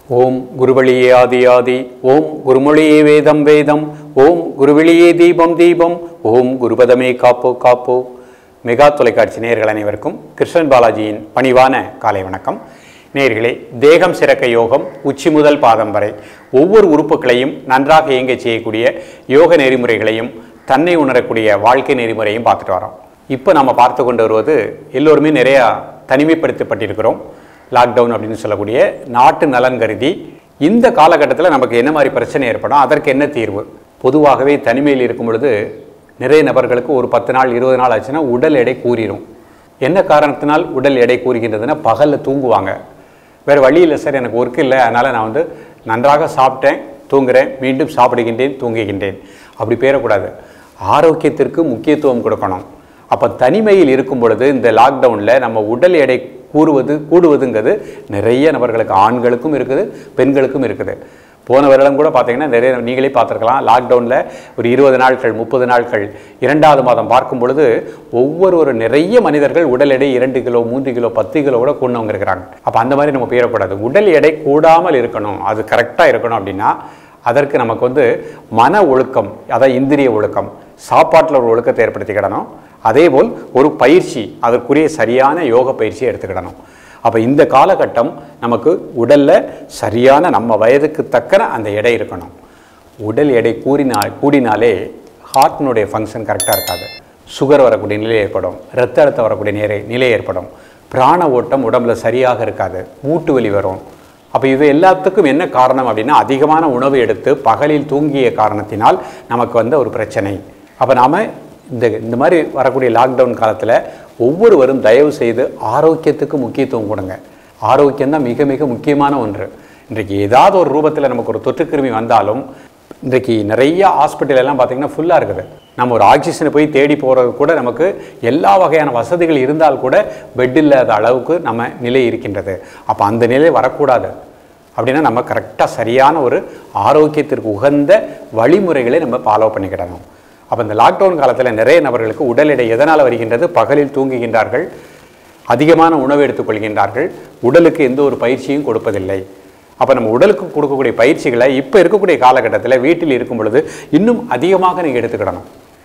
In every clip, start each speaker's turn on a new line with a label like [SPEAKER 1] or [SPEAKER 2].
[SPEAKER 1] ஓம் குருவழியே ஆதி ஆதி ஓம் குருமொழியே வேதம் வேதம் ஓம் குருவெளியே தீபம் தீபம் ஓம் குருபதமே காப்போ காப்போ மெகா தொலைக்காட்சி நேயர்கள் அனைவருக்கும் கிருஷ்ணன் பாலாஜியின் பணிவான காலை வணக்கம் நேயர்களே தேகம் சிறக்க யோகம் உச்சி முதல் பாதம் வரை ஒவ்வொரு உறுப்புகளையும் நன்றாக இயங்க செய்யக்கூடிய யோக நெறிமுறைகளையும் தன்னை உணரக்கூடிய வாழ்க்கை நெறிமுறையும் பார்த்துட்டு வரோம் இப்போ நம்ம பார்த்து கொண்டு வருவது எல்லோருமே நிறையா தனிமைப்படுத்தப்பட்டிருக்கிறோம் லாக்டவுன் அப்படின்னு சொல்லக்கூடிய நாட்டு நலன் கருதி இந்த காலகட்டத்தில் நமக்கு என்ன மாதிரி பிரச்சனை ஏற்படும் அதற்கு என்ன தீர்வு பொதுவாகவே தனிமையில் இருக்கும் பொழுது நிறைய நபர்களுக்கு ஒரு பத்து நாள் இருபது நாள் ஆச்சுன்னா உடல் எடை கூறிடும் என்ன காரணத்தினால் உடல் எடை கூறுகின்றதுன்னா பகலில் தூங்குவாங்க வேறு வழி இல்லை சார் எனக்கு ஒர்க் இல்லை அதனால் நான் வந்து நன்றாக சாப்பிட்டேன் தூங்குறேன் மீண்டும் சாப்பிடுகின்றேன் தூங்குகின்றேன் அப்படி பேரக்கூடாது ஆரோக்கியத்திற்கு முக்கியத்துவம் கொடுக்கணும் அப்போ தனிமையில் இருக்கும் பொழுது இந்த லாக்டவுனில் நம்ம உடல் எடை கூறுவது கூடுவதுங்கிறது நிறைய நபர்களுக்கு ஆண்களுக்கும் இருக்குது பெண்களுக்கும் இருக்குது போன வருடம் கூட பார்த்தீங்கன்னா நிறைய நீங்களே பார்த்துருக்கலாம் லாக்டவுனில் ஒரு இருபது நாட்கள் முப்பது நாட்கள் இரண்டாவது மாதம் பார்க்கும் பொழுது ஒவ்வொரு ஒரு நிறைய மனிதர்கள் உடல் எடை இரண்டு கிலோ மூன்று கிலோ பத்து கிலோ கூட கூடவங்க இருக்கிறாங்க அப்போ அந்த மாதிரி நம்ம போயிடக்கூடாது உடல் எடை கூடாமல் இருக்கணும் அது கரெக்டாக இருக்கணும் அப்படின்னா அதற்கு நமக்கு வந்து மன ஒழுக்கம் அதாவது இந்திரிய ஒழுக்கம் சாப்பாட்டில் ஒரு ஒழுக்கத்தை ஏற்படுத்திக்கிடணும் அதேபோல் ஒரு பயிற்சி அதற்குரிய சரியான யோக பயிற்சியை எடுத்துக்கிடணும் அப்போ இந்த காலகட்டம் நமக்கு உடலில் சரியான நம்ம வயதுக்கு தக்கன அந்த எடை இருக்கணும் உடல் எடை கூறினா கூடினாலே ஹார்ட்டினுடைய ஃபங்க்ஷன் கரெக்டாக இருக்காது சுகர் வரக்கூடிய நிலை ஏற்படும் இரத்த அழுத்தம் வரக்கூடிய நிலை நிலை ஏற்படும் பிராண ஓட்டம் உடம்புல சரியாக இருக்காது மூட்டு வலி வரும் அப்போ இது எல்லாத்துக்கும் என்ன காரணம் அப்படின்னா அதிகமான உணவு எடுத்து பகலில் தூங்கிய காரணத்தினால் நமக்கு வந்த ஒரு பிரச்சனை அப்போ நாம் இந்த இந்த மாதிரி வரக்கூடிய லாக்டவுன் காலத்தில் ஒவ்வொருவரும் தயவு செய்து ஆரோக்கியத்துக்கு முக்கியத்துவம் கொடுங்க ஆரோக்கியம் தான் மிக மிக முக்கியமான ஒன்று இன்றைக்கு ஏதாவது ஒரு ரூபத்தில் நமக்கு ஒரு தொற்றுக்கிருமி வந்தாலும் இன்றைக்கு நிறைய ஹாஸ்பிட்டல் எல்லாம் பார்த்திங்கன்னா ஃபுல்லாக இருக்குது நம்ம ஒரு ஆக்சிஜனை போய் தேடி போகிறது கூட நமக்கு எல்லா வகையான வசதிகள் இருந்தால் கூட பெட் இல்லாத அளவுக்கு நம்ம நிலை இருக்கின்றது அப்போ அந்த நிலை வரக்கூடாது அப்படின்னா நம்ம கரெக்டாக சரியான ஒரு ஆரோக்கியத்திற்கு உகந்த வழிமுறைகளை நம்ம ஃபாலோ பண்ணிக்கிடணும் அப்போ இந்த லாக்டவுன் காலத்தில் நிறைய நபர்களுக்கு உடல் எடை எதனால் வருகின்றது பகலில் தூங்குகின்றார்கள் அதிகமான உணவு எடுத்துக்கொள்கின்றார்கள் உடலுக்கு எந்த ஒரு பயிற்சியும் கொடுப்பதில்லை அப்போ நம்ம உடலுக்கு கொடுக்கக்கூடிய பயிற்சிகளை இப்போ இருக்கக்கூடிய காலகட்டத்தில் வீட்டில் இருக்கும் பொழுது இன்னும் அதிகமாக நீங்கள் எடுத்துக்கிடணும்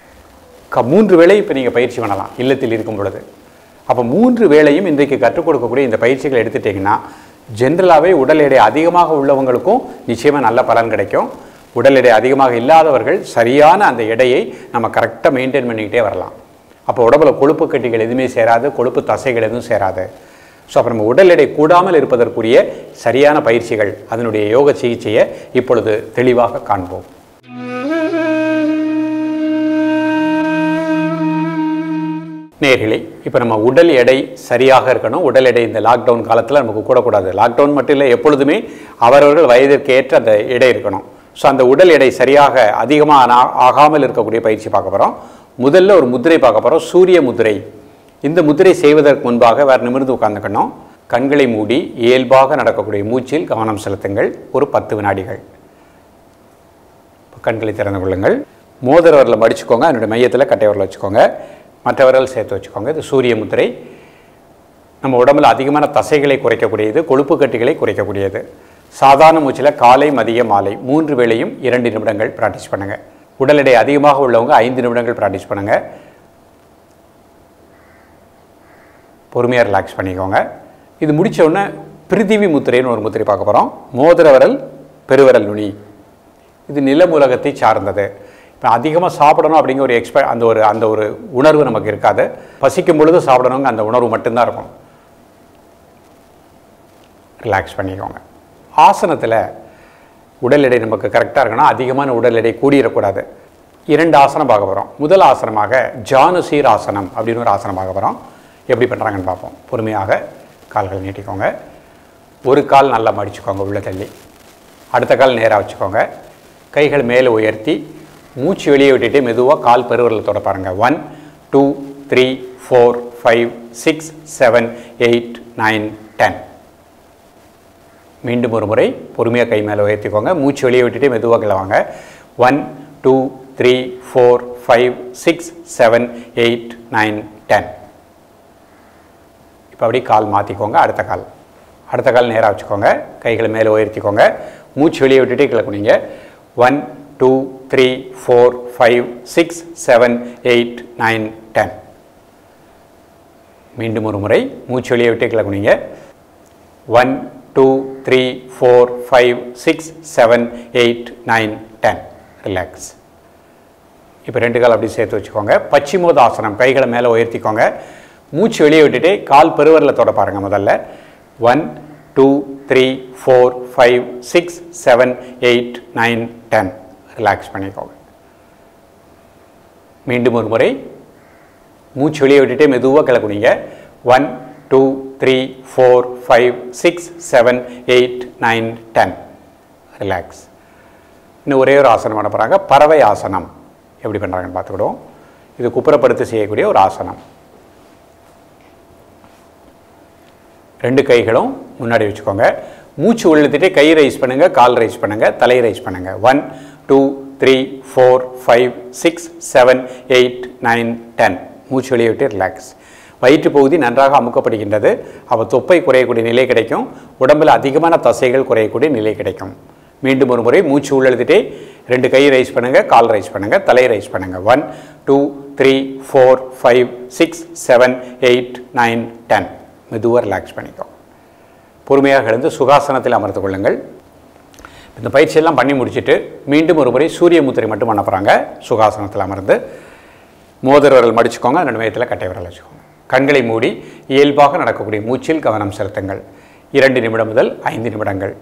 [SPEAKER 1] க மூன்று வேளை இப்போ நீங்கள் பயிற்சி பண்ணலாம் இல்லத்தில் இருக்கும் பொழுது அப்போ மூன்று வேளையும் இன்றைக்கு கற்றுக் கொடுக்கக்கூடிய இந்த பயிற்சிகளை எடுத்துட்டிங்கன்னா ஜென்ரலாகவே உடல் எடை அதிகமாக உள்ளவங்களுக்கும் நிச்சயமாக நல்ல பலன் கிடைக்கும் உடல் எடை அதிகமாக இல்லாதவர்கள் சரியான அந்த எடையை நம்ம கரெக்டாக மெயின்டைன் பண்ணிக்கிட்டே வரலாம் அப்போ உடம்புல கொழுப்பு கட்டிகள் எதுவுமே சேராது கொழுப்பு தசைகள் எதுவும் சேராது ஸோ அப்போ நம்ம உடல் எடை கூடாமல் இருப்பதற்குரிய சரியான பயிற்சிகள் அதனுடைய யோக சிகிச்சையை இப்பொழுது தெளிவாக காண்போம் நேர்களே இப்போ நம்ம உடல் எடை சரியாக இருக்கணும் உடல் எடை இந்த லாக்டவுன் காலத்தில் நமக்கு கூடக்கூடாது லாக்டவுன் மட்டும் இல்லை எப்பொழுதுமே அவரவர்கள் வயதிற்கு ஏற்ற அந்த எடை இருக்கணும் ஸோ அந்த உடல் எடை சரியாக அதிகமாக ஆகாமல் இருக்கக்கூடிய பயிற்சி பார்க்க போகிறோம் முதல்ல ஒரு முதிரை பார்க்க போகிறோம் சூரிய முதிரை இந்த முதிரை செய்வதற்கு முன்பாக வேறு நிமிர்ந்து உட்காந்துக்கணும் கண்களை மூடி இயல்பாக நடக்கக்கூடிய மூச்சில் கவனம் செலுத்துங்கள் ஒரு பத்து வினாடிகள் கண்களை திறந்து கொள்ளுங்கள் மோதிர வரல மடிச்சுக்கோங்க அதனுடைய மையத்தில் கட்டை வரல வச்சுக்கோங்க மற்ற விரல் சேர்த்து வச்சுக்கோங்க இது சூரிய முத்திரை நம்ம உடம்புல அதிகமான தசைகளை குறைக்கக்கூடியது கொழுப்பு கட்டிகளை குறைக்கக்கூடியது சாதாரண மூச்சில் காலை மதிய மாலை மூன்று வேளையும் இரண்டு நிமிடங்கள் ப்ராக்டிஸ் பண்ணுங்கள் உடல் எடை அதிகமாக உள்ளவங்க ஐந்து நிமிடங்கள் ப்ராக்டிஸ் பண்ணுங்கள் பொறுமையாக ரிலாக்ஸ் பண்ணிக்கோங்க இது முடித்த உடனே பிரிதிவி முத்திரைன்னு ஒரு முத்திரை பார்க்க போகிறோம் மோதிர விரல் பெருவிரல் நுனி இது நிலமுலகத்தை சார்ந்தது இப்போ அதிகமாக சாப்பிடணும் அப்படிங்கிற ஒரு எக்ஸ்பெ அந்த ஒரு அந்த ஒரு உணர்வு நமக்கு இருக்காது பசிக்கும் பொழுது சாப்பிடணுங்க அந்த உணர்வு மட்டும்தான் இருக்கும் ரிலாக்ஸ் பண்ணிக்கோங்க ஆசனத்தில் உடல் எடை நமக்கு கரெக்டாக இருக்கணும் அதிகமான உடல் எடை கூடிடக்கூடாது இரண்டு ஆசனம் பார்க்க போகிறோம் முதல் ஆசனமாக ஜானுசீர் ஆசனம் அப்படின்னு ஒரு ஆசனம் பார்க்க போகிறோம் எப்படி பண்ணுறாங்கன்னு பார்ப்போம் பொறுமையாக கால்கள் நீட்டிக்கோங்க ஒரு கால் நல்லா மடிச்சுக்கோங்க உள்ள தள்ளி அடுத்த கால் நேராக வச்சுக்கோங்க கைகள் மேலே உயர்த்தி மூச்சு வெளியே விட்டுட்டு மெதுவாக கால் பெருவரில் தொட பாருங்கள் one two three four five six seven eight nine ten மீண்டும் ஒரு முறை பொறுமையாக கை மேலே உயர்த்திக்கோங்க மூச்சு வெளியே விட்டுட்டு மெதுவாக கிளவாங்க one two three four five six seven eight nine ten இப்போ அப்படியே கால் மாற்றிக்கோங்க அடுத்த கால் அடுத்த கால் நேராக வச்சுக்கோங்க கைகளை மேலே உயர்த்திக்கோங்க மூச்சு வெளியே விட்டுட்டே கீழே குனிங்க one two three four five six seven eight nine ten மீண்டும் ஒரு முறை மூச்சு வெளியே விட்டே கீழே குனிங்க one two three four five six seven eight nine ten relax இப்போ ரெண்டு கால் அப்படி சேர்த்து வச்சுக்கோங்க பச்சிமோதாசனம் கைகளை மேலே உயர்த்திக்கோங்க மூச்சு வெளியே விட்டுட்டு கால் பெருவரில் தொட பாருங்க முதல்ல one two three four five six seven eight nine ten relax பண்ணிக்கோங்க மீண்டும் ஒரு முறை மூச்சு வெளியே விட்டுட்டே மெதுவாக கிளக்குனீங்க one two three four five six seven eight nine ten relax இன்னும் ஒரே ஒரு ஆசனம் பண்ண போகிறாங்க பறவை ஆசனம் எப்படி பண்ணுறாங்கன்னு பார்த்துக்கிடுவோம் இது குப்புறப்படுத்தி செய்யக்கூடிய ஒரு ஆசனம் ரெண்டு கைகளும் முன்னாடி வச்சுக்கோங்க மூச்சு உள்ளிட்டே கை ரைஸ் பண்ணுங்க கால் ரைஸ் பண்ணுங்க தலை ரைஸ் பண்ணுங்க one two three four five six seven eight nine ten மூச்சு வெளியே விட்டு ரிலாக்ஸ் வயிற்று பகுதி நன்றாக அமுக்கப்படுகின்றது அப்போ தொப்பை குறையக்கூடிய நிலை கிடைக்கும் உடம்பில் அதிகமான தசைகள் குறையக்கூடிய நிலை கிடைக்கும் மீண்டும் ஒரு முறை மூச்சு உள்ளெழுத்துட்டே ரெண்டு கை ரைஸ் பண்ணுங்க கால் ரைஸ் பண்ணுங்க தலை ரைஸ் பண்ணுங்க one two three four five six seven eight nine ten மெதுவாக ரிலாக்ஸ் பண்ணிக்கோ பொறுமையாக எழுந்து சுகாசனத்தில் அமர்ந்து கொள்ளுங்கள் இந்த பயிற்சியெல்லாம் பண்ணி முடிச்சுட்டு மீண்டும் ஒரு முறை சூரிய முத்திரை மட்டும் பண்ண போகிறாங்க சுகாசனத்தில் அமர்ந்து மோதிர விரல் மடிச்சுக்கோங்க ரெண்டு மையத்தில் கட்டை விரல் வச்சுக்கோங்க கண்களை மூடி இயல்பாக நடக்கக்கூடிய மூச்சில் கவனம் செலுத்துங்கள் இரண்டு நிமிடம் முதல் ஐந்து நிமிடங்கள்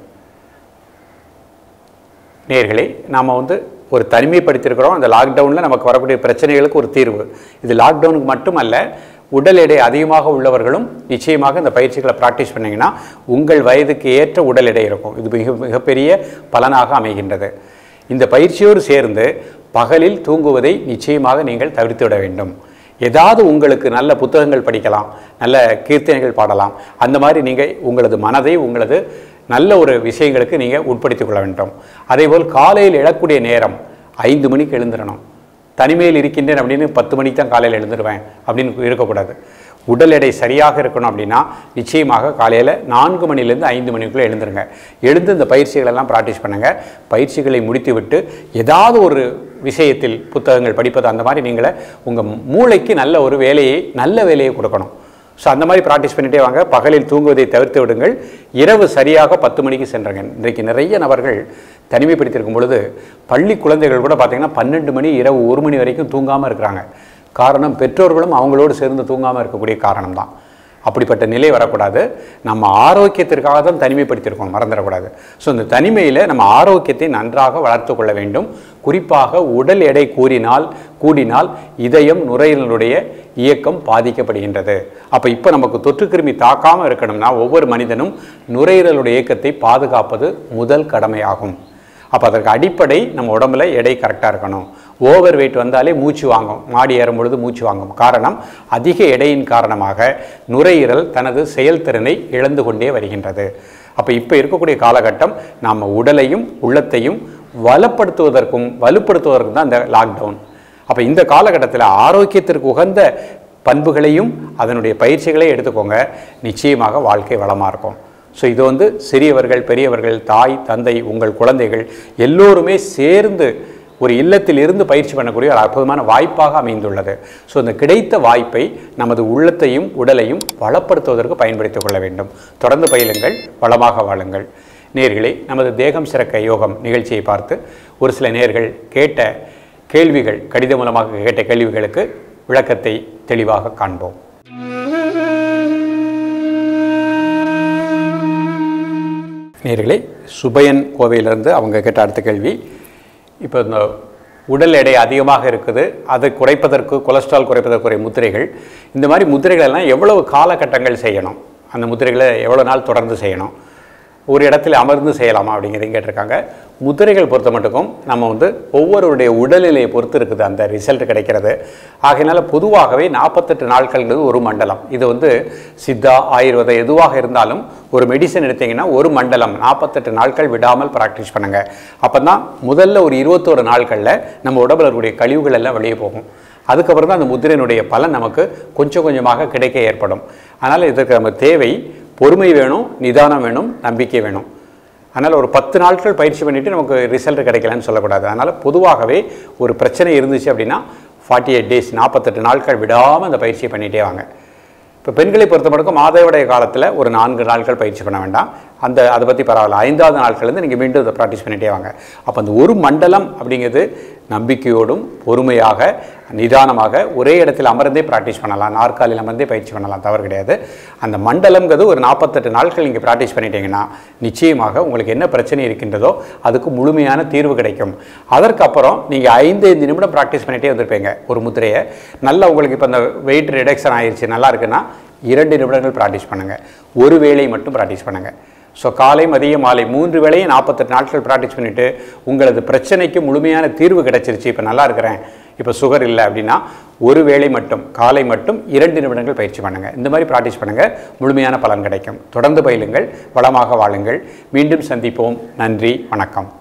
[SPEAKER 1] நேர்களே நாம் வந்து ஒரு தனிமைப்படுத்தியிருக்கிறோம் அந்த லாக்டவுனில் நமக்கு வரக்கூடிய பிரச்சனைகளுக்கு ஒரு தீர்வு இது லாக்டவுனுக்கு மட்டுமல்ல உடல் எடை அதிகமாக உள்ளவர்களும் நிச்சயமாக இந்த பயிற்சிகளை ப்ராக்டிஸ் பண்ணிங்கன்னா உங்கள் வயதுக்கு ஏற்ற உடல் எடை இருக்கும் இது மிக மிகப்பெரிய பலனாக அமைகின்றது இந்த பயிற்சியோடு சேர்ந்து பகலில் தூங்குவதை நிச்சயமாக நீங்கள் தவிர்த்து விட வேண்டும் ஏதாவது உங்களுக்கு நல்ல புத்தகங்கள் படிக்கலாம் நல்ல கீர்த்தனைகள் பாடலாம் அந்த மாதிரி நீங்கள் உங்களது மனதை உங்களது நல்ல ஒரு விஷயங்களுக்கு நீங்கள் உட்படுத்திக் கொள்ள வேண்டும் அதேபோல் காலையில் எழக்கூடிய நேரம் ஐந்து மணிக்கு எழுந்திரணும் தனிமையில் இருக்கின்றேன் அப்படின்னு பத்து மணிக்கு தான் காலையில் எழுந்துருவேன் அப்படின்னு இருக்கக்கூடாது உடல் எடை சரியாக இருக்கணும் அப்படின்னா நிச்சயமாக காலையில் நான்கு மணிலேருந்து ஐந்து மணிக்குள்ளே எழுந்துருங்க எழுந்து இந்த பயிற்சிகளெல்லாம் ப்ராக்டிஸ் பண்ணுங்கள் பயிற்சிகளை முடித்துவிட்டு ஏதாவது ஒரு விஷயத்தில் புத்தகங்கள் படிப்பது அந்த மாதிரி நீங்களே உங்கள் மூளைக்கு நல்ல ஒரு வேலையை நல்ல வேலையை கொடுக்கணும் ஸோ அந்த மாதிரி ப்ராக்டிஸ் பண்ணிட்டே வாங்க பகலில் தூங்குவதை தவிர்த்து விடுங்கள் இரவு சரியாக பத்து மணிக்கு சென்றங்க இன்றைக்கு நிறைய நபர்கள் தனிமைப்படுத்தியிருக்கும் பொழுது பள்ளி குழந்தைகள் கூட பார்த்திங்கன்னா பன்னெண்டு மணி இரவு ஒரு மணி வரைக்கும் தூங்காமல் இருக்கிறாங்க காரணம் பெற்றோர்களும் அவங்களோடு சேர்ந்து தூங்காமல் இருக்கக்கூடிய காரணம் தான் அப்படிப்பட்ட நிலை வரக்கூடாது நம்ம ஆரோக்கியத்திற்காக தான் தனிமைப்படுத்தியிருக்கோம் மறந்துடக்கூடாது ஸோ இந்த தனிமையில் நம்ம ஆரோக்கியத்தை நன்றாக வளர்த்து கொள்ள வேண்டும் குறிப்பாக உடல் எடை கூறினால் கூடினால் இதயம் நுரையீரலுடைய இயக்கம் பாதிக்கப்படுகின்றது அப்போ இப்போ நமக்கு தொற்றுக்கிருமி தாக்காமல் இருக்கணும்னா ஒவ்வொரு மனிதனும் நுரையீரலுடைய இயக்கத்தை பாதுகாப்பது முதல் கடமையாகும் அப்போ அதற்கு அடிப்படை நம்ம உடம்புல எடை கரெக்டாக இருக்கணும் ஓவர் வெயிட் வந்தாலே மூச்சு வாங்கும் மாடி ஏறும் பொழுது மூச்சு வாங்கும் காரணம் அதிக எடையின் காரணமாக நுரையீரல் தனது செயல்திறனை இழந்து கொண்டே வருகின்றது அப்போ இப்போ இருக்கக்கூடிய காலகட்டம் நாம் உடலையும் உள்ளத்தையும் வளப்படுத்துவதற்கும் வலுப்படுத்துவதற்கும் தான் இந்த லாக்டவுன் அப்போ இந்த காலகட்டத்தில் ஆரோக்கியத்திற்கு உகந்த பண்புகளையும் அதனுடைய பயிற்சிகளை எடுத்துக்கோங்க நிச்சயமாக வாழ்க்கை வளமாக இருக்கும் ஸோ இது வந்து சிறியவர்கள் பெரியவர்கள் தாய் தந்தை உங்கள் குழந்தைகள் எல்லோருமே சேர்ந்து ஒரு இல்லத்தில் இருந்து பயிற்சி பண்ணக்கூடிய ஒரு அற்புதமான வாய்ப்பாக அமைந்துள்ளது ஸோ இந்த கிடைத்த வாய்ப்பை நமது உள்ளத்தையும் உடலையும் வளப்படுத்துவதற்கு பயன்படுத்திக் கொள்ள வேண்டும் தொடர்ந்து பயிலுங்கள் வளமாக வாழுங்கள் நேர்களே நமது தேகம் சிறக்க யோகம் நிகழ்ச்சியை பார்த்து ஒரு சில நேர்கள் கேட்ட கேள்விகள் கடிதம் மூலமாக கேட்ட கேள்விகளுக்கு விளக்கத்தை தெளிவாக காண்போம் நேர்களே சுபயன் கோவையிலிருந்து அவங்க கேட்ட அடுத்த கேள்வி இப்போ இந்த உடல் எடை அதிகமாக இருக்குது அதை குறைப்பதற்கு கொலஸ்ட்ரால் குறைப்பதற்குரிய முத்திரைகள் இந்த மாதிரி முத்திரைகள் எல்லாம் எவ்வளவு காலகட்டங்கள் செய்யணும் அந்த முத்திரைகளை எவ்வளோ நாள் தொடர்ந்து செய்யணும் ஒரு இடத்துல அமர்ந்து செய்யலாமா அப்படிங்கிறதையும் கேட்டிருக்காங்க முத்திரைகள் பொறுத்த மட்டுக்கும் நம்ம வந்து ஒவ்வொருவருடைய உடல்நிலையை பொறுத்து இருக்குது அந்த ரிசல்ட் கிடைக்கிறது ஆகையினால பொதுவாகவே நாற்பத்தெட்டு நாட்கள்ங்கிறது ஒரு மண்டலம் இது வந்து சித்தா ஆயுர்வேதம் எதுவாக இருந்தாலும் ஒரு மெடிசன் எடுத்தீங்கன்னா ஒரு மண்டலம் நாற்பத்தெட்டு நாட்கள் விடாமல் ப்ராக்டிஸ் பண்ணுங்கள் அப்போ தான் முதல்ல ஒரு இருபத்தோரு நாட்களில் நம்ம உடம்புல இருக்கக்கூடிய கழிவுகள் எல்லாம் வெளியே போகும் அதுக்கப்புறம் தான் அந்த முத்திரையினுடைய பலன் நமக்கு கொஞ்சம் கொஞ்சமாக கிடைக்க ஏற்படும் அதனால் இதற்கு நம்ம தேவை பொறுமை வேணும் நிதானம் வேணும் நம்பிக்கை வேணும் அதனால் ஒரு பத்து நாட்கள் பயிற்சி பண்ணிவிட்டு நமக்கு ரிசல்ட் கிடைக்கலன்னு சொல்லக்கூடாது அதனால் பொதுவாகவே ஒரு பிரச்சனை இருந்துச்சு அப்படின்னா ஃபார்ட்டி எயிட் டேஸ் நாற்பத்தெட்டு நாட்கள் விடாமல் அந்த பயிற்சியை பண்ணிகிட்டே வாங்க இப்போ பெண்களை பொறுத்த மட்டும் மாதவிடைய காலத்தில் ஒரு நான்கு நாட்கள் பயிற்சி பண்ண வேண்டாம் அந்த அதை பற்றி பரவாயில்ல ஐந்தாவது நாட்கள்லேருந்து நீங்கள் மீண்டும் இதை ப்ராக்டிஸ் பண்ணிகிட்டே வாங்க அப்போ அந்த ஒரு மண்டலம் அப்படிங்கிறது நம்பிக்கையோடும் பொறுமையாக நிதானமாக ஒரே இடத்தில் அமர்ந்தே ப்ராக்டிஸ் பண்ணலாம் நாற்காலியில் அமர்ந்தே பயிற்சி பண்ணலாம் தவறு கிடையாது அந்த மண்டலம்ங்கிறது ஒரு நாற்பத்தெட்டு நாட்கள் நீங்கள் ப்ராக்டிஸ் பண்ணிட்டீங்கன்னா நிச்சயமாக உங்களுக்கு என்ன பிரச்சனை இருக்கின்றதோ அதுக்கு முழுமையான தீர்வு கிடைக்கும் அதற்கப்புறம் நீங்கள் ஐந்து ஐந்து நிமிடம் ப்ராக்டிஸ் பண்ணிகிட்டே வந்திருப்பீங்க ஒரு முத்திரையை நல்லா உங்களுக்கு இப்போ அந்த வெயிட் ரிடக்ஷன் ஆயிடுச்சு நல்லா இருக்குன்னா இரண்டு நிமிடங்கள் ப்ராக்டிஸ் பண்ணுங்கள் ஒரு வேளை மட்டும் ப்ராக்டிஸ் பண்ணுங்கள் ஸோ காலை மதியம் மாலை மூன்று வேளையும் நாற்பத்தெட்டு நாட்கள் ப்ராக்டிஸ் பண்ணிவிட்டு உங்களது பிரச்சனைக்கு முழுமையான தீர்வு கிடைச்சிருச்சு இப்போ நல்லா இருக்கிறேன் இப்போ சுகர் இல்லை அப்படின்னா ஒரு வேளை மட்டும் காலை மட்டும் இரண்டு நிமிடங்கள் பயிற்சி பண்ணுங்கள் இந்த மாதிரி ப்ராக்டிஸ் பண்ணுங்கள் முழுமையான பலன் கிடைக்கும் தொடர்ந்து பயிலுங்கள் வளமாக வாழுங்கள் மீண்டும் சந்திப்போம் நன்றி வணக்கம்